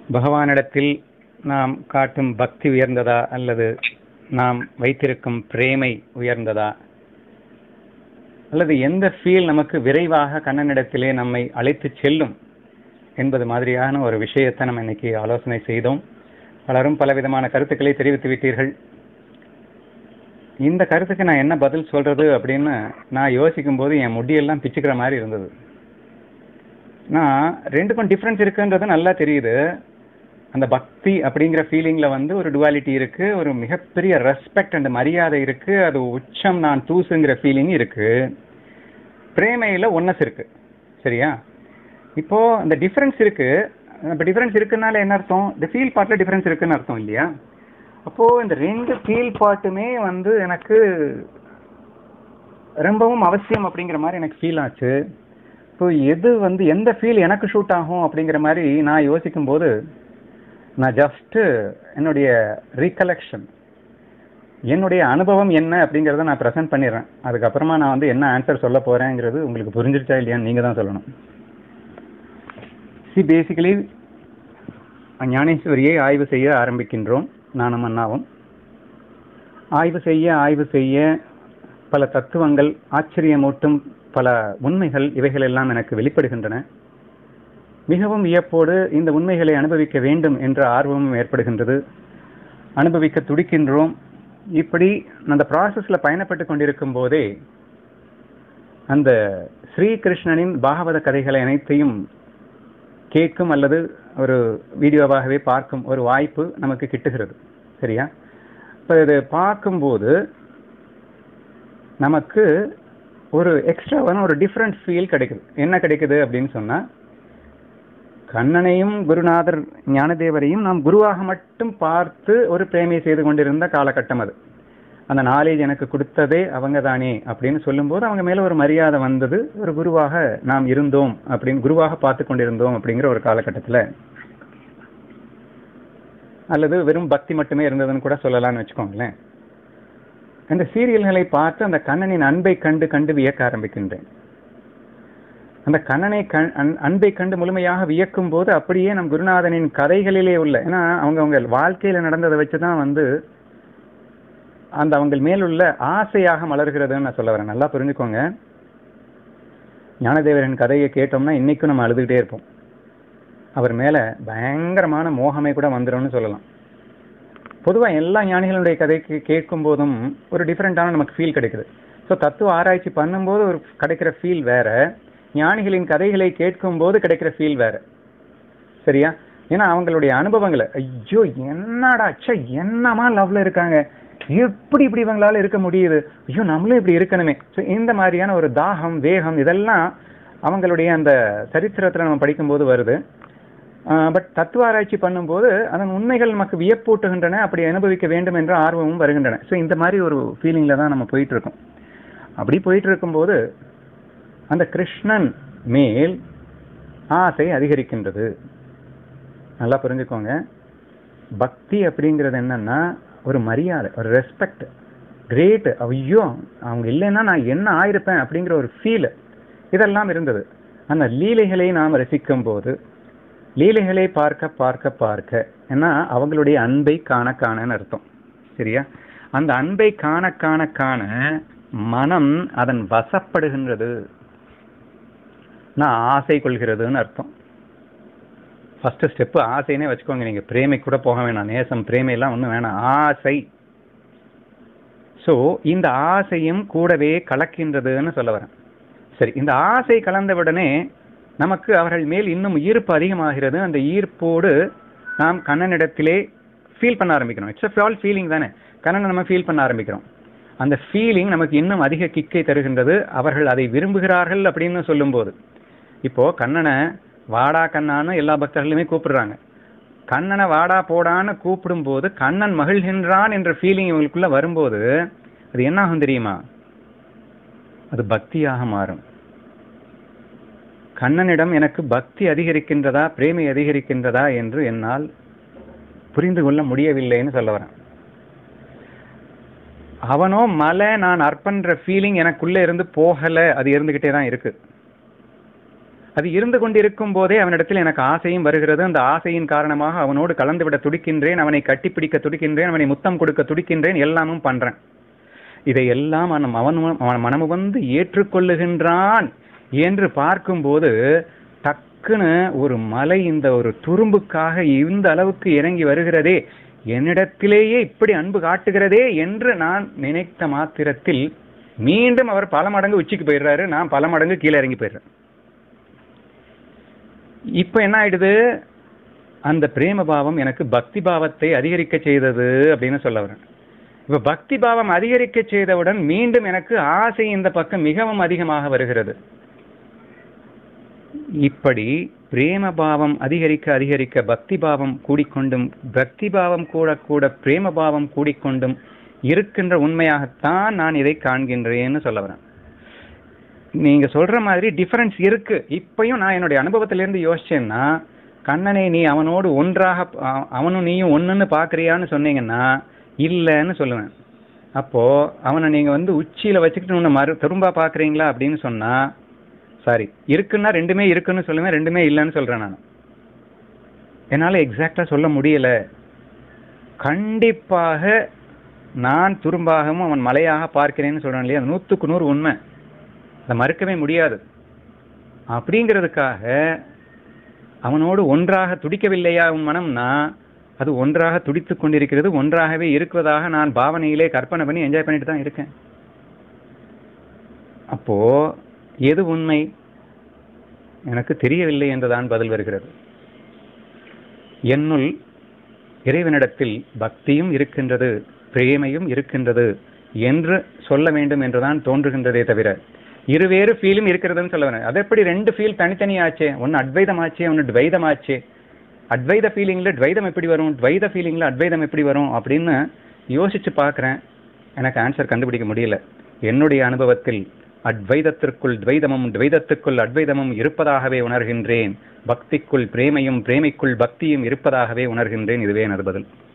பகவானிடத்தில் நாம் காட்டும் பக்தி உயர்ந்ததா அல்லது நாம் வைத்திருக்கும் பிரேமை உயர்ந்ததா அல்லது எந்த ஃபீல் நமக்கு விரைவாக கண்ணனிடத்திலே நம்மை அழைத்து செல்லும் என்பது மாதிரியான ஒரு விஷயத்தை நம்ம இன்னைக்கு ஆலோசனை செய்தோம் பலரும் பலவிதமான கருத்துக்களை தெரிவித்து விட்டீர்கள் இந்த கருத்துக்கு நான் என்ன பதில் சொல்றது அப்படின்னு நான் யோசிக்கும் போது என் முடியெல்லாம் பிச்சுக்கிற மாதிரி இருந்தது நான் ரெண்டுக்கும் டிஃப்ரென்ஸ் இருக்குன்றது நல்லா தெரியுது அந்த பக்தி அப்படிங்கிற ஃபீலிங்ல வந்து ஒரு டுவாலிட்டி இருக்கு ஒரு மிகப்பெரிய ரெஸ்பெக்ட் அண்ட் மரியாதை இருக்கு அது உச்சம் நான் தூசுங்கிற ஃபீலிங் இருக்கு பிரேமையில ஒன்னஸ் இருக்கு சரியா இப்போ அந்த டிஃபரன்ஸ் இருக்கு இப்போ டிஃபரன்ஸ் இருக்குனால என்ன அர்த்தம் இந்த ஃபீல் பார்ட்ல டிஃபரன்ஸ் இருக்குன்னு அர்த்தம் இல்லையா அப்போ இந்த ரெண்டு ஃபீல் பார்ட்டுமே வந்து எனக்கு ரொம்பவும் அவசியம் அப்படிங்கிற மாதிரி எனக்கு ஃபீல் ஆச்சு இப்போ எது வந்து எந்த ஃபீல் எனக்கு ஷூட் ஆகும் அப்படிங்கிற மாதிரி நான் யோசிக்கும் போது நான் ஜஸ்ட் என்னுடைய ரீகலெக்ஷன் என்னுடைய அனுபவம் என்ன அப்படிங்கிறத நான் ப்ரெசென்ட் பண்ணிடுறேன் அதுக்கப்புறமா நான் வந்து என்ன ஆன்சர் சொல்ல போறேங்கிறது உங்களுக்கு புரிஞ்சிருச்சா இல்லையான்னு நீங்க தான் சொல்லணும் சி பேசிக்கலி ஞானேஸ்வரியை ஆய்வு செய்ய ஆரம்பிக்கின்றோம் நானும் அண்ணாவும் ஆய்வு செய்ய ஆய்வு செய்ய பல தத்துவங்கள் ஆச்சரியமூட்டும் பல உண்மைகள் இவைகள் எல்லாம் எனக்கு வெளிப்படுகின்றன மிகவும் வியப்போடு இந்த உண்மைகளை அனுபவிக்க வேண்டும் என்ற ஆர்வமும் ஏற்படுகின்றது அனுபவிக்க துடிக்கின்றோம் இப்படி அந்த ப்ராசஸ்ல பயணப்பட்டு கொண்டிருக்கும் போதே அந்த ஸ்ரீகிருஷ்ணனின் பாகவத கதைகளை அனைத்தையும் கேட்கும் அல்லது ஒரு வீடியோவாகவே பார்க்கும் ஒரு வாய்ப்பு நமக்கு கிட்டுகிறது சரியா இப்போ இது பார்க்கும்போது நமக்கு ஒரு எக்ஸ்ட்ராவான ஒரு டிஃப்ரெண்ட் ஃபீல் கிடைக்குது என்ன கிடைக்குது அப்படின்னு சொன்னா கண்ணனையும் குருநாதர் ஞானதேவரையும் நாம் குருவாக மட்டும் பார்த்து ஒரு பிரேமை செய்து கொண்டிருந்த காலகட்டம் அது அந்த நாலேஜ் எனக்கு கொடுத்ததே அவங்க தானே அப்படின்னு சொல்லும்போது அவங்க மேல ஒரு மரியாதை வந்தது ஒரு குருவாக நாம் இருந்தோம் அப்படின்னு குருவாக பார்த்து கொண்டிருந்தோம் அப்படிங்கிற ஒரு காலகட்டத்துல அல்லது வெறும் பக்தி மட்டுமே இருந்ததுன்னு கூட சொல்லலாம்னு வச்சுக்கோங்களேன் அந்த சீரியல்களை பார்த்து அந்த கண்ணனின் அன்பை கண்டு கண்டு வியக்க ஆரம்பிக்கின்றேன் அந்த கண்ணனை கண் அன்- அன்பை கண்டு முழுமையாக வியக்கும் போது அப்படியே நம் குருநாதனின் கதைகளிலே உள்ள ஏன்னா அவங்க அவங்க வாழ்க்கையில நடந்ததை வச்சுதான் வந்து அந்த அவங்க மேல் உள்ள ஆசையாக மலர்கிறதுன்னு நான் சொல்ல வரேன் நல்லா புரிஞ்சுக்கோங்க ஞானதேவரின் கதையை கேட்டோம்னா இன்னைக்கும் நம்ம அழுதுகிட்டே இருப்போம் அவர் மேல பயங்கரமான மோகமே கூட வந்துரும்னு சொல்லலாம் பொதுவா எல்லா ஞானிகளுடைய கதைக்கு கேட்கும் போதும் ஒரு டிஃப்ரெண்டான நமக்கு ஃபீல் கிடைக்குது ஸோ தத்துவ ஆராய்ச்சி பண்ணும்போது ஒரு கிடைக்கிற ஃபீல் வேற ஞானிகளின் கதைகளை கேட்கும் போது கிடைக்கிற ஃபீல் வேற சரியா ஏன்னா அவங்களுடைய அனுபவங்களை ஐயோ என்னடா ச்சே என்னமா லவ்ல இருக்காங்க எப்படி இப்படி இவங்களால இருக்க முடியுது ஐயோ நம்மளும் இப்படி இருக்கணுமே ஸோ இந்த மாதிரியான ஒரு தாகம் வேகம் இதெல்லாம் அவங்களுடைய அந்த சரித்திரத்துல நம்ம படிக்கும்போது வருது பட் தத்துவ ஆராய்ச்சி பண்ணும்போது அதன் உண்மைகள் நமக்கு வியப்பூட்டுகின்றன அப்படி அனுபவிக்க வேண்டும் என்ற ஆர்வமும் வருகின்றன ஸோ இந்த மாதிரி ஒரு ஃபீலிங்ல தான் நம்ம போயிட்டு இருக்கோம் அப்படி போயிட்டு இருக்கும்போது அந்த கிருஷ்ணன் மேல் ஆசை அதிகரிக்கின்றது நல்லா புரிஞ்சுக்கோங்க பக்தி அப்படிங்கிறது என்னன்னா ஒரு மரியாதை ஒரு ரெஸ்பெக்ட் கிரேட் ஐயோ அவங்க இல்லைன்னா நான் என்ன ஆயிருப்பேன் அப்படிங்கிற ஒரு ஃபீல் இதெல்லாம் இருந்தது அந்த லீலைகளை நாம் ரசிக்கும் போது லீலைகளை பார்க்க பார்க்க பார்க்க ஏன்னா அவங்களுடைய அன்பை காண காணன்னு அர்த்தம் சரியா அந்த அன்பை காண காண காண மனம் அதன் வசப்படுகின்றது நான் ஆசை கொள்கிறதுன்னு அர்த்தம் ஃபர்ஸ்ட் ஸ்டெப் ஆசைனே வச்சுக்கோங்க நீங்க பிரேமை கூட போக வேணாம் நேசம் பிரேமை எல்லாம் ஒன்றும் வேணாம் ஆசை ஸோ இந்த ஆசையும் கூடவே கலக்கின்றதுன்னு சொல்ல வரேன் சரி இந்த ஆசை கலந்த உடனே நமக்கு அவர்கள் மேல் இன்னும் ஈர்ப்பு அதிகமாகிறது அந்த ஈர்ப்போடு நாம் கண்ணனிடத்திலே ஃபீல் பண்ண ஆரம்பிக்கிறோம் இட்ஸ் ஆல் ஃபீலிங் தானே கண்ணனை நம்ம ஃபீல் பண்ண ஆரம்பிக்கிறோம் அந்த ஃபீலிங் நமக்கு இன்னும் அதிக கிக்கை தருகின்றது அவர்கள் அதை விரும்புகிறார்கள் அப்படின்னு சொல்லும்போது இப்போ கண்ணனை வாடா கண்ணான்னு எல்லா பக்தர்களுமே கூப்பிடுறாங்க கண்ணனை வாடா போடான்னு கூப்பிடும்போது கண்ணன் மகிழ்கின்றான் என்ற ஃபீலிங் இவங்களுக்குள்ள வரும்போது அது என்ன ஆகும் தெரியுமா அது பக்தியாக மாறும் கண்ணனிடம் எனக்கு பக்தி அதிகரிக்கின்றதா பிரேமை அதிகரிக்கின்றதா என்று என்னால் புரிந்து கொள்ள முடியவில்லைன்னு சொல்ல வரேன் அவனோ மலை நான் அர்ப்பன்ற ஃபீலிங் எனக்குள்ள இருந்து போகல அது இருந்துகிட்டே தான் இருக்கு அது இருந்து கொண்டிருக்கும் போதே அவனிடத்தில் எனக்கு ஆசையும் வருகிறது அந்த ஆசையின் காரணமாக அவனோடு கலந்துவிட துடிக்கின்றேன் அவனை கட்டிப்பிடிக்க துடிக்கின்றேன் அவனை முத்தம் கொடுக்க துடிக்கின்றேன் எல்லாமும் பண்றேன் இதை எல்லாம் அவன் அவன் அவன் மனமு வந்து ஏற்றுக்கொள்ளுகின்றான் என்று பார்க்கும்போது டக்குன்னு ஒரு மலை இந்த ஒரு துரும்புக்காக இந்த அளவுக்கு இறங்கி வருகிறதே என்னிடத்திலேயே இப்படி அன்பு காட்டுகிறதே என்று நான் நினைத்த மாத்திரத்தில் மீண்டும் அவர் பல மடங்கு உச்சிக்கு போயிடுறாரு நான் பல மடங்கு கீழே இறங்கி போயிடுறேன் இப்ப என்ன ஆயிடுது அந்த பிரேம பாவம் எனக்கு பக்தி பாவத்தை அதிகரிக்க செய்தது அப்படின்னு சொல்ல வரேன் இப்ப பக்தி பாவம் அதிகரிக்க செய்தவுடன் மீண்டும் எனக்கு ஆசை இந்த பக்கம் மிகவும் அதிகமாக வருகிறது இப்படி பிரேம பாவம் அதிகரிக்க அதிகரிக்க பக்தி பாவம் கூடிக்கொண்டும் பக்தி பாவம் கூட கூட பிரேம பாவம் கூடிக்கொண்டும் இருக்கின்ற உண்மையாகத்தான் நான் இதை காண்கின்றேன்னு சொல்ல வரேன் நீங்க சொல்ற மாதிரி டிஃபரன்ஸ் இருக்கு இப்பயும் நான் என்னுடைய அனுபவத்திலிருந்து யோசிச்சேன்னா கண்ணனை நீ அவனோடு ஒன்றாக அ- அவனும் நீயும் ஒண்ணுன்னு பாக்குறியான்னு சொன்னீங்கன்னா இல்லைன்னு சொல்லுவேன் அப்போ அவனை நீங்க வந்து உச்சியில வச்சுக்கிட்டு உன்னை மறு திரும்ப பாக்குறீங்களா அப்படின்னு சொன்னா சாரி இருக்குன்னா ரெண்டுமே இருக்குன்னு சொல்லுவேன் ரெண்டுமே இல்லைன்னு சொல்றேன் நான் என்னால எக்ஸாக்டா சொல்ல முடியல கண்டிப்பாக நான் துரும்பாகவும் அவன் மலையாக பார்க்கிறேன்னு சொல்றான் இல்லையா அது நூத்துக்கு நூறு உண்மை அதை மறுக்கவே முடியாது அப்படிங்கிறதுக்காக அவனோடு ஒன்றாக துடிக்கவில்லையா உன் மனம்னா அது ஒன்றாக துடித்துக் கொண்டிருக்கிறது ஒன்றாகவே இருக்குவதாக நான் பாவனையிலே கற்பனை பண்ணி என்ஜாய் பண்ணிட்டு தான் இருக்கேன் அப்போ எது உண்மை எனக்கு தெரியவில்லை என்றுதான் பதில் வருகிறது என்னுள் இறைவனிடத்தில் பக்தியும் இருக்கின்றது பிரேமையும் இருக்கின்றது என்று சொல்ல வேண்டும் என்றுதான் தோன்றுகின்றதே தவிர இருவேறு ஃபீலும் இருக்கிறதுன்னு சொல்ல வரேன் அது எப்படி ரெண்டு ஃபீல் தனித்தனி ஆச்சே ஒன்னு அத்வைதம் ஆச்சே ஒன்னு துவைதம் ஆச்சே அத்வைத ஃபீலிங்ல துவைதம் எப்படி வரும் துவைத ஃபீலிங்ல அத்வைதம் எப்படி வரும் அப்படின்னு யோசிச்சு பார்க்கிறேன் எனக்கு ஆன்சர் கண்டுபிடிக்க முடியல என்னுடைய அனுபவத்தில் அத்வைதத்திற்குள் துவைதமும் துவைதத்துக்குள் அத்வைதமும் இருப்பதாகவே உணர்கின்றேன் பக்திக்குள் பிரேமையும் பிரேமைக்குள் பக்தியும் இருப்பதாகவே உணர்கின்றேன் இதுவே எனது பதில்